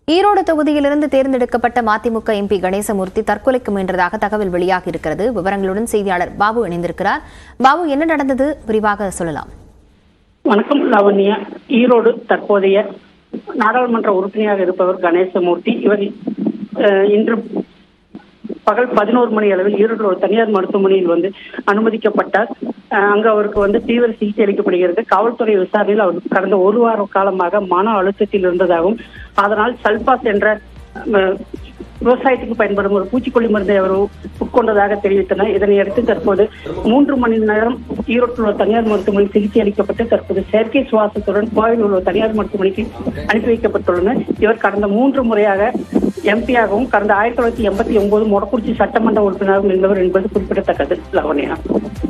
ஈரோடு தொகுதியிலிருந்து தேர்ந்தெடுக்கப்பட்ட மதிமுக எம்பி கணேசமூர்த்தி தற்கொலைக்கு முயன்றதாக தகவல் வெளியாகி இருக்கிறது விவரங்களுடன் செய்தியாளர் பாபு இணைந்திருக்கிறார் பாபு என்ன நடந்தது விரிவாக சொல்லலாம் வணக்கம் லாவண்யா ஈரோடு தற்போதைய நாடாளுமன்ற உறுப்பினராக இருப்பவர் கணேசமூர்த்தி இவர் அஹ், இன்று பகல் பதினோரு மணி அளவில் ஈரோடு ஒரு தனியார் மருத்துவமனையில் வந்து அனுமதிக்கப்பட்டார் அஹ், அங்கு அவருக்கு வந்து தீவிர சிகிச்சை அளிக்கப்படுகிறது காவல்துறை விசாரணையில் அவர் கடந்த ஒரு வார காலமாக மன அழுத்தத்தில் இருந்ததாகவும் அதனால் சல்பாஸ் என்ற அஹ், விவசாயத்துக்கு பயன்படும் ஒரு பூச்சிக்கொல்லி மருந்தை அவர் உட்கொண்டதாக தெரிவித்தனர் இதனை அடுத்து தற்போது மூன்று மணி நேரம் ஈரோட்டில் உள்ள தனியார் மருத்துவமனையில் சிகிச்சை அளிக்கப்பட்டு தற்போது செயற்கை சுவாசத்துடன் கோவையில் உள்ள தனியார் மருத்துவமனைக்கு அனுப்பி வைக்கப்பட்டுள்ளனர் இவர் கடந்த மூன்று முறையாக எம்பியாகவும் கடந்த ஆயிரத்தி தொள்ளாயிரத்தி எண்பத்தி ஒன்பது மொடக்குறிச்சி சட்டமன்ற உறுப்பினராகவும் இருந்தவர் என்பது குறிப்பிடத்தக்கது லவண்யா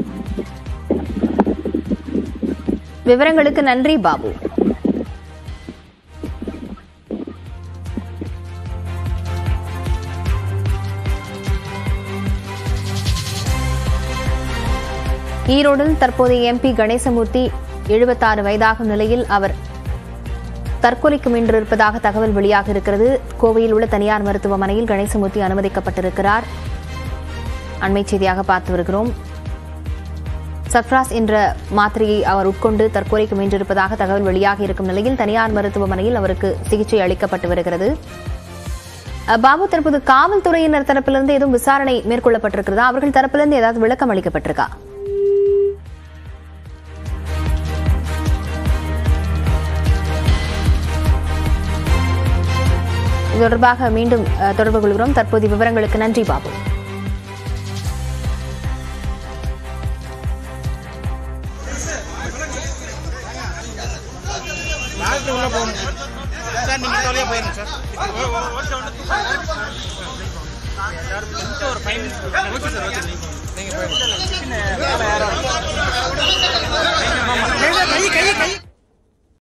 விவரங்களுக்கு நன்றி பாபு ஈரோடில் தற்போதைய எம்பி கணேசமூர்த்தி எழுபத்தாறு வயதாகும் நிலையில் அவர் தற்கொலைக்கு முயன்றிருப்பதாக தகவல் வெளியாக இருக்கிறது கோவையில் உள்ள தனியார் மருத்துவமனையில் கணேசமூர்த்தி அனுமதிக்கப்பட்டிருக்கிறார் அண்மை செய்தியாக பார்த்து வருகிறோம் சர்ஃப்ராஸ் என்ற மாத்திரையை அவர் உட்கொண்டு தற்கொலைக்கு முயன்றிருப்பதாக தகவல் வெளியாகி இருக்கும் நிலையில் தனியார் மருத்துவமனையில் அவருக்கு சிகிச்சை அளிக்கப்பட்டு வருகிறது அஹ், பாபு தற்போது காவல்துறையினர் தரப்பிலிருந்து எதுவும் விசாரணை மேற்கொள்ளப்பட்டிருக்கிறதா அவர்கள் தரப்பிலிருந்து ஏதாவது விளக்கம் அளிக்கப்பட்டிருக்கா இது தொடர்பாக மீண்டும் அஹ், தொடர்பு கொள்கிறோம் தற்போதைய விவரங்களுக்கு நன்றி பாபு டாக்டர் உள்ள போகணும் சார் நீங்க இந்த வழியா போயிருங்க சார் ஒரு five minutes okay sir okay நீங்க போயிருங்க